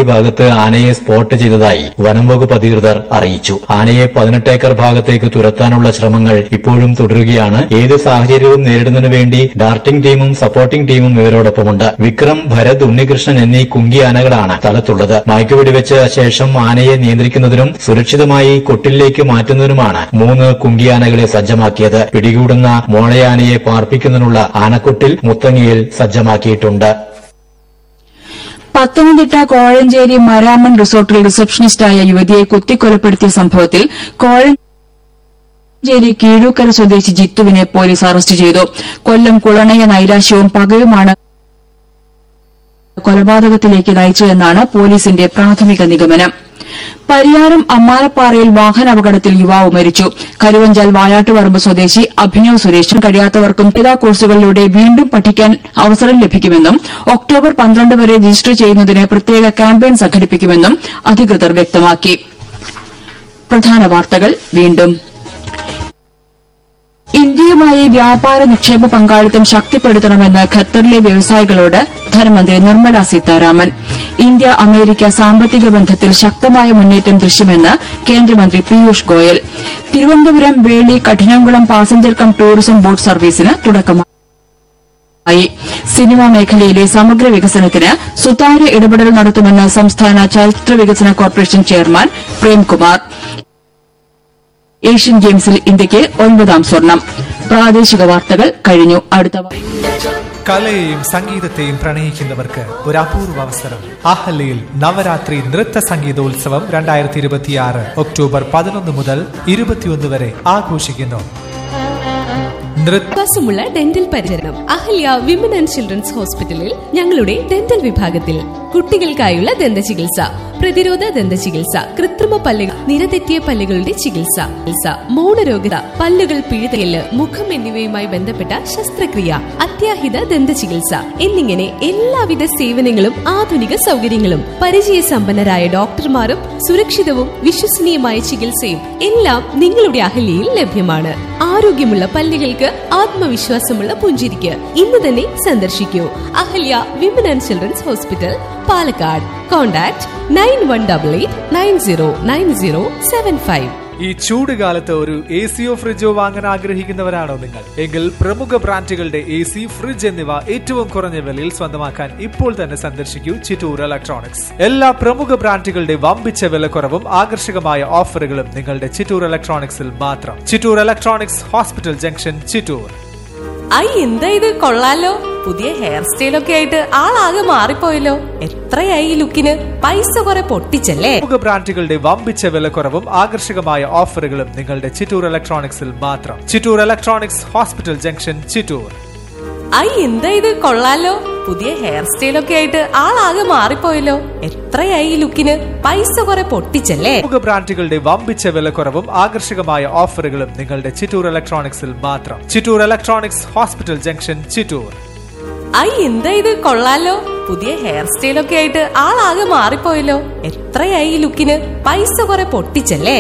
ഭാഗത്ത് ആനയെ സ്പോട്ട് ചെയ്തതായി വനം വകുപ്പ് അധികൃതർ അറിയിച്ചു ആനയെ പതിനെട്ട് ഏക്കർ ഭാഗത്തേക്ക് തുരത്താനുള്ള ശ്രമങ്ങൾ ഇപ്പോഴും തുടരുകയാണ് ഏത് സാഹചര്യവും നേരിടുന്നതിനു വേണ്ടി ഡാർട്ടിംഗ് ടീമും സപ്പോർട്ടിംഗ് ടീമും ഇവരോടൊപ്പമുണ്ട് വിക്രം ഭരത് ഉണ്ണികൃഷ്ണൻ എന്നീ കുങ്കി ആനകളാണ് സ്ഥലത്തുള്ളത് മയക്കുവെടിവെച്ച ശേഷം ആനയെ നിയന്ത്രിക്കുന്നതിനും സുരക്ഷിതമായി കൊട്ടിലേക്ക് മാറ്റുന്നതിനുമാണ് മൂന്ന് കുങ്കിയാനകളെ സജ്ജമാക്കിയത് പിടികൂടുന്ന മോളയാനയെ പാർപ്പിക്കുന്നതിനുള്ള ആനക്കൊട്ടിൽ മുത്തങ്ങയിൽ സജ്ജമാക്കിയിട്ടുണ്ട് പത്തനംതിട്ട കോഴഞ്ചേരി മരാമൺ റിസോർട്ടിൽ റിസപ്ഷനിസ്റ്റായ യുവതിയെ കുത്തിക്കൊലപ്പെടുത്തിയ സംഭവത്തിൽ കോഴഞ്ചേരി കീഴൂക്കര സ്വദേശി ജിത്തുവിനെ പോലീസ് അറസ്റ്റ് ചെയ്തു കൊല്ലം കുളണയ നൈരാശ്യവും പകയുമാണ് കൊലപാതകത്തിലേക്ക് നയിച്ചതെന്നാണ് പോലീസിന്റെ പ്രാഥമിക നിഗമനം പരിയാരം അമ്മാനപ്പാറയിൽ വാഹനാപകടത്തിൽ യുവാവ് മരിച്ചു കരുവഞ്ചാൽ വായാട്ടുപറമ്പ് സ്വദേശി അഭിനവ് സുരേഷും കഴിയാത്തവർക്കും പിതാ കോഴ്സുകളിലൂടെ വീണ്ടും പഠിക്കാൻ അവസരം ലഭിക്കുമെന്നും ഒക്ടോബർ പന്ത്രണ്ട് വരെ രജിസ്റ്റർ ചെയ്യുന്നതിന് പ്രത്യേക ക്യാമ്പയിൻ സംഘടിപ്പിക്കുമെന്നും അധികൃതർ വ്യക്തമാക്കി പ്രധാന വാർത്തകൾ വീണ്ടും ഇന്ത്യയുമായി വ്യാപാര നിക്ഷേപ പങ്കാളിത്തം ശക്തിപ്പെടുത്തണമെന്ന് ഖത്തറിലെ വ്യവസായികളോട് ധനമന്ത്രി നിർമ്മല സീതാരാമൻ ഇന്ത്യ അമേരിക്ക സാമ്പത്തിക ബന്ധത്തിൽ ശക്തമായ മുന്നേറ്റം ദൃശ്യമെന്ന് കേന്ദ്രമന്ത്രി Piyush Goyal Thiruvananthapuram Veli Kadinamkulam passenger cum tourism boat സർവീസിന് തുടക്കമായി സിനിമാ മേഖലയിലെ സമഗ്ര വികസനത്തിന് സുതാര്യ ഇടപെടൽ നടത്തുമെന്ന് സംസ്ഥാന ചലച്ചിത്ര വികസന കോർപ്പറേഷൻ ചെയർമാൻ പ്രേംകുമാർ ഏഷ്യൻ ഗെയിംസിൽ ഇന്ത്യയ്ക്ക് ഒൻപതാം സ്വർണം പ്രാദേശിക വാർത്തകൾ കഴിഞ്ഞു അടുത്ത വാർത്ത കലയെയും സംഗീതത്തെയും പ്രണയിക്കുന്നവർക്ക് ഒരു അപൂർവ അവസരം അഹല്യയിൽ നവരാത്രി നൃത്ത സംഗീതോത്സവം രണ്ടായിരത്തി ഇരുപത്തിയാറ് ഒക്ടോബർ പതിനൊന്ന് മുതൽ ഇരുപത്തിയൊന്ന് വരെ ആഘോഷിക്കുന്നു നൃത്ത വിശ്വാസമുള്ള ഡെന്റൽ പരിചരണം അഹല്യ വിമൻ ആൻഡ് ചിൽഡ്രൻസ് ഹോസ്പിറ്റലിൽ ഞങ്ങളുടെ ഡെന്റൽ വിഭാഗത്തിൽ കുട്ടികൾക്കായുള്ള ദന്ത ചികിത്സ പ്രതിരോധ ദന്ത ചികിത്സ കൃത്രിമ പല്ലുകൾ നിരതെറ്റിയ പല്ലുകളുടെ ചികിത്സ ചികിത്സ മൗനരോഗത പല്ലുകൾ പിഴുതയല് മുഖം എന്നിവയുമായി ബന്ധപ്പെട്ട ശസ്ത്രക്രിയ അത്യാഹിത ദന്ത ചികിത്സ എന്നിങ്ങനെ എല്ലാവിധ സേവനങ്ങളും ആധുനിക സൗകര്യങ്ങളും പരിചയസമ്പന്നരായ ഡോക്ടർമാരും സുരക്ഷിതവും വിശ്വസനീയമായ ചികിത്സയും എല്ലാം നിങ്ങളുടെ അഹല്യയിൽ ലഭ്യമാണ് ആരോഗ്യമുള്ള പല്ലുകൾക്ക് ആത്മവിശ്വാസമുള്ള പുഞ്ചിരിക്ക് ഇന്ന് തന്നെ സന്ദർശിക്കൂ Ahalya women and children's hospital Palakkad contact nine one double eight nine zero nine zero seven five ഈ ചൂട് കാലത്ത് ഒരു എ സിയോ ഫ്രിഡ്ജോ വാങ്ങാൻ ആഗ്രഹിക്കുന്നവരാണോ നിങ്ങൾ എങ്കിൽ പ്രമുഖ ബ്രാൻഡുകളുടെ എ സി ഫ്രിഡ്ജ് എന്നിവ ഏറ്റവും കുറഞ്ഞ വിലയിൽ സ്വന്തമാക്കാൻ ഇപ്പോൾ തന്നെ സന്ദർശിക്കൂ ചിറ്റൂർ ഇലക്ട്രോണിക്സ് എല്ലാ പ്രമുഖ ബ്രാൻഡുകളുടെ വമ്പിച്ച വിലക്കുറവും ആകർഷകമായ ഓഫറുകളും നിങ്ങളുടെ ചിറ്റൂർ ഇലക്ട്രോണിക്സിൽ മാത്രം Chittur electronics hospital junction Chittur ഐ എന്താ ഇത് കൊള്ളാലോ പുതിയ ഹെയർ സ്റ്റൈലൊക്കെ ആയിട്ട് ആളാകെ മാറിപ്പോയല്ലോ എത്രയായി ഈ ലുക്കിന് പൈസ കുറെ പൊട്ടിച്ചല്ലേ പ്രമുഖ ബ്രാൻഡുകളുടെ വമ്പിച്ച വിലക്കുറവും ആകർഷകമായ ഓഫറുകളും നിങ്ങളുടെ ചിറ്റൂർ ഇലക്ട്രോണിക്സിൽ മാത്രം Chittur electronics hospital junction Chittur ഐ എന്താ ഇത് കൊള്ളാലോ പുതിയ ഹെയർ സ്റ്റൈലൊക്കെ ആയിട്ട് ആളാകെ മാറിപ്പോയല്ലോ എത്രയായി ഈ ലുക്കിന് പൈസ കുറെ പൊട്ടിച്ചല്ലേ പ്രമുഖ ബ്രാൻഡുകളുടെ വമ്പിച്ച വിലക്കുറവും ആകർഷകമായ ഓഫറുകളും നിങ്ങളുടെ ചിറ്റൂർ ഇലക്ട്രോണിക്സിൽ മാത്രം Chittur electronics hospital junction Chittur ഐ എന്താ ഇത് കൊള്ളാലോ പുതിയ ഹെയർ സ്റ്റൈലൊക്കെ ആയിട്ട് ആളാകെ മാറിപ്പോയല്ലോ എത്രയായി ഈ ലുക്കിന് പൈസ കുറെ പൊട്ടിച്ചല്ലേ